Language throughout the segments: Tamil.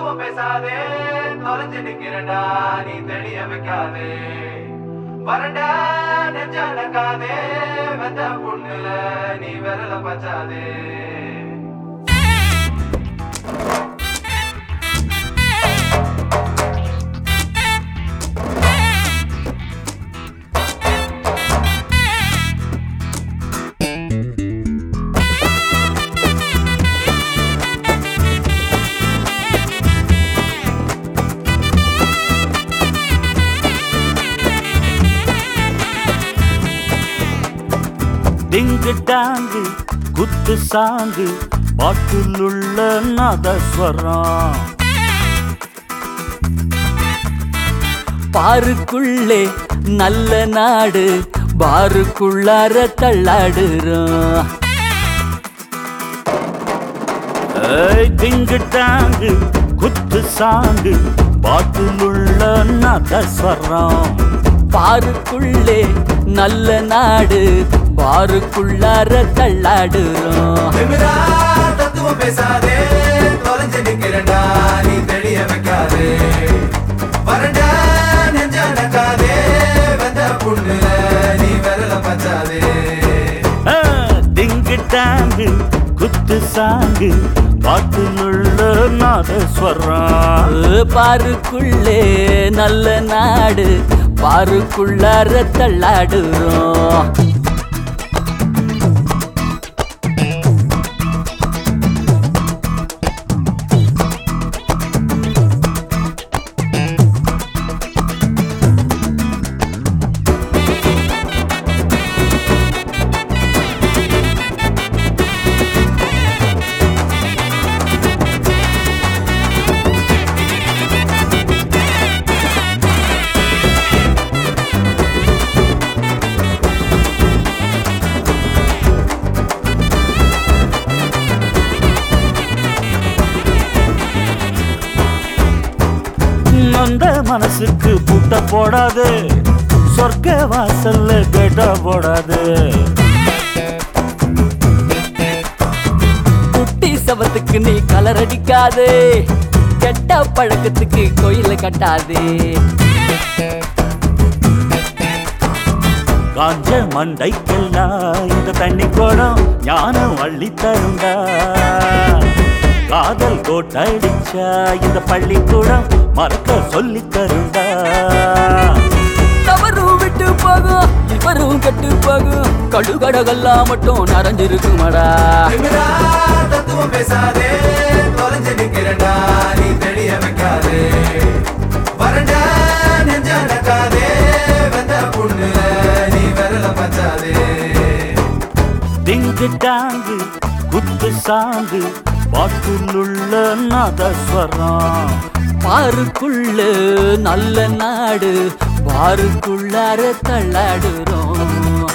தத்துவம் பேசாதே தொலைஞ்சு நிக்கிறடா நீ தெளிய வைக்காதே வரண்டா நெஞ்சானக்காதே வெந்த புண்ணுல நீ விரல பச்சாதே டிங்கு டாங்கு குத்து சாங்கு பாட்டிலுள்ள நாதஸ்வரம் பாருக்குள்ளே நல்ல நாடு பாருக்குள்ளார தள்ளாடுறோம் ஏய் டிங்கு டாங்கு குத்து சாங்கு பாட்டிலுள்ள நாதஸ்வரம் பாருக்குள்ளே நல்ல நாடு பாருக்குள்ளார தள்ளாடுறோம் திமிரா தத்துவம் பேசாதே தொலைஞ்சு நிக்கிறடா நீ தெளிய வைக்காதே வரண்டா நெஞ்சானக்காதே வெந்த புண்ணுல நீ விரல பச்சாதே ஆ, டிங்கு டாங்கு குத்து சாங்கு பாட்டிலுள்ள நாதஸ்வரம் ஏ, பாருக்குள்ளே நல்ல நாடு பாருக்குள்ளார தள்ளாடுறோம் அந்த மனசுக்கு பூட்ட போடாது சொர்க்க வாசல்ல கேட்ட போடாது குட்டி சவத்துக்கு நீ கலர் அடிக்காதே கெட்ட பழக்கத்துக்கு கோயில கட்டாதே காஞ்ச மண்டைக்கெல்லாம் இந்த தண்ணி கோடம் ஞானம் அள்ளி தருண்டா காதல் கோட்டடிச்சா இந்த பள்ளிக்கூடம் மறக்க சொல்லி தருண்டா தவறும் விட்டு போகும் இவரும் கெட்டு போகும் கடுகடகெல்லாம் மட்டும் நிறைஞ்சிருக்குமடா திமிரா தத்துவம் பேசாதே தொலைஞ்சு நிக்கிறடா நீ தெளிய வைக்காதே வரண்டா நெஞ்சானக்காதே வெந்த புண்ணுல நீ விரல பச்சாதே டிங்கு டாங்கு குத்து சாங்கு பாட்டிலுள்ள நாதஸ்வரம் பாருக்குள்ள நல்ல நாடு பாருக்குள்ளார தள்ளாடுறோம்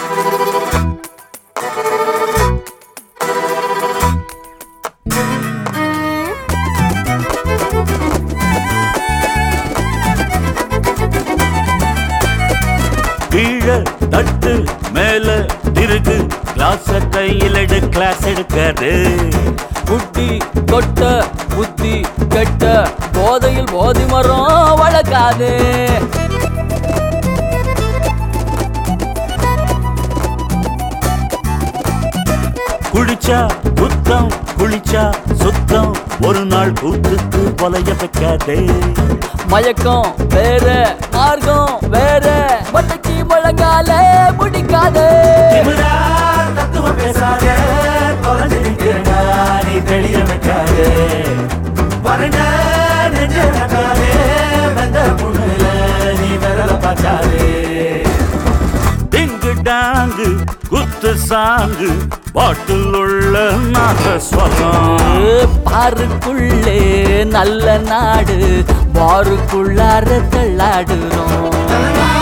கீழே தட்டு மேல திருகு கிளாஸ் கையில் எடு கிளாஸ் எடுக்காது புட்டி கொட்ட புத்தி கெட்ட போதையில் போதி மரம் வளர்க்காதே குளிச்சா குத்தம் குளிச்சா சுத்தம் ஒரு நாள் கூத்துக்கு கொலைய வைக்காதே மயக்கம் வேற மார்க்கம் வேற மட்டைக்கு முழங்கால முடிக்காதே திமிரா தத்துவம் பேசாதே தொலைஞ்சு நிக்கிறடா நீ தெளிய வைக்காதே வரண்டா நெஞ்ச நக்காதே வந்த புண்ணுல நீ விரல பார்க்காதே டிங்கு டாங்கு குத்து சாங்கு பாட்டில் உள்ள நாதஸ்வரம் பாருக்குள்ளே நல்ல நாடு பாருக்குள்ளார தள்ளாடுறோம்